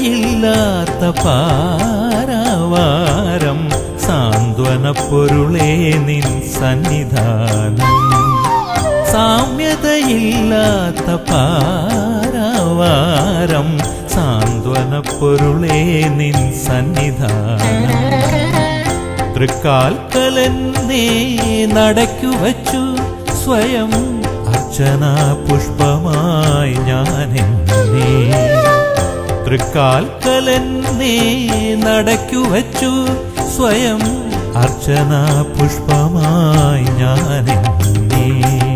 സാമ്യതയില്ലാത്ത പാരാവാരം സാന്ത്വന പൊരുളേ നിൻ സന്നിധാനം സാമ്യതയില്ലാത്ത പാരാവാരം സാന്ത്വന പൊരുളേ നിൻ സന്നിധാനം തൃക്കാൽക്കലെന്നേ നടക്കു വച്ചു സ്വയം അർച്ചന പുഷ്പമായി ഞാൻ എന്നേ തൃക്കാൽക്കലെന്നേ നടക്കു വച്ചു സ്വയം അർച്ചന പുഷ്പമായി ഞാൻ എന്നേ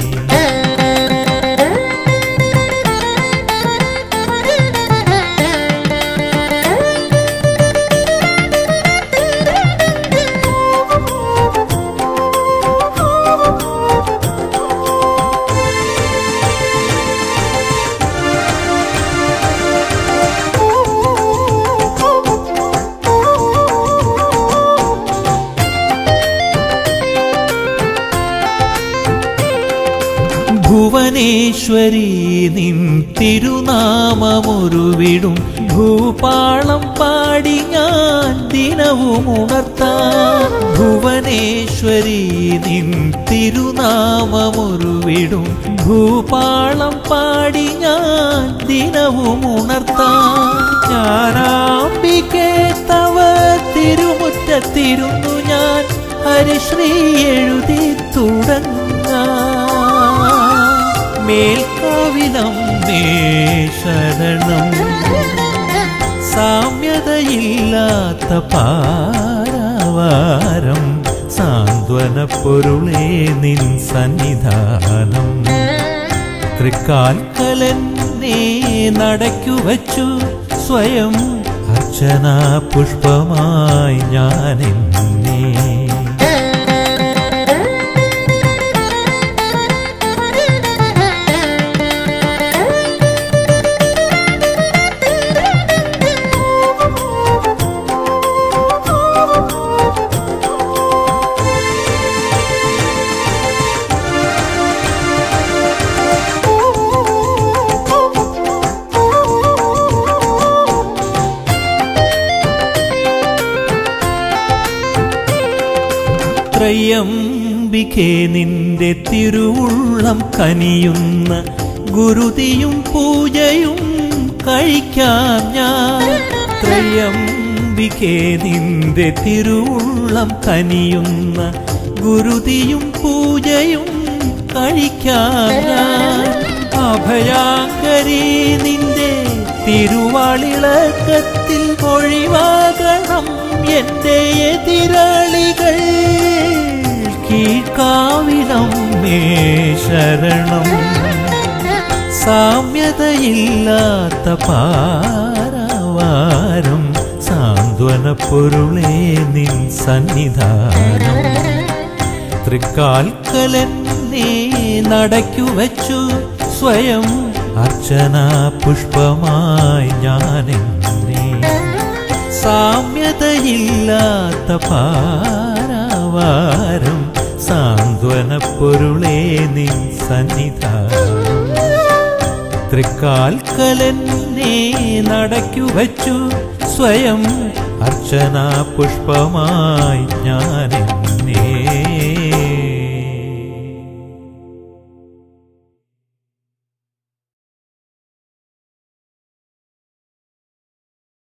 ഭുവനേശ്വരി നിൻ തിരുനാമമൊരുവിടും ഭൂപാളം പാടി ഞാൻ ദിനവും ഉണർത്താം ഭുവനേശ്വരി നിൻ തിരുനാമമൊരുവിടും ഭൂപാളം പാടി ഞാൻ ദിനവും ഉണർത്താം ഞാനാംബികെ തവ തിരുമുറ്റത്തിരുന്നു ഞാൻ ഹരിശ്രീ എഴുതി തുടങ്ങാം മേൽക്കാവിലം മേ ശരണം സാമ്യതയില്ലാത്ത പാരാവാരം സാന്ത്വന പൊരുളേ നിൻ സന്നിധാനം തൃക്കാൽക്കലെന്നേ നടക്കു വച്ചു സ്വയം അർച്ചന പുഷ്പമായി ഞാൻ എന്നേ ത്രയംബികെ നിന്റെ തിരുവുള്ളം കനിയുന്ന ഗുരുതിയും പൂജയും കഴിക്കാം ഞാൻ ത്രയംബികെ നിന്റെ തിരുവുള്ളം കനിയുന്ന ഗുരുതിയും പൂജയും കഴിക്കാം ഞാൻ അഭയാങ്കരി നിന്റെ തിരുവാളിളക്കത്തിൽ ഒഴിവാകണം എന്റെ എതിരാളികൾ കീഴ്ക്കാവിലം മേ ശരണം സാമ്യതയില്ലാത്ത പാരാവാരം സാന്ത്വന പൊരുളേ നിൻ സന്നിധാനം തൃക്കാൽക്കലെന്നേ നടക്കു വച്ചു സ്വയം അർച്ചന പുഷ്പമായി ഞാൻ എന്നേ സാമ്യതയില്ലാത്ത പാരാവാരം സാന്ത്വന പൊരുളേ നിൻ സന്നിധാനം തൃക്കാൽക്കലെന്നേ നടക്കു വച്ചു സ്വയം അർച്ചന പുഷ്പമായി ഞാൻ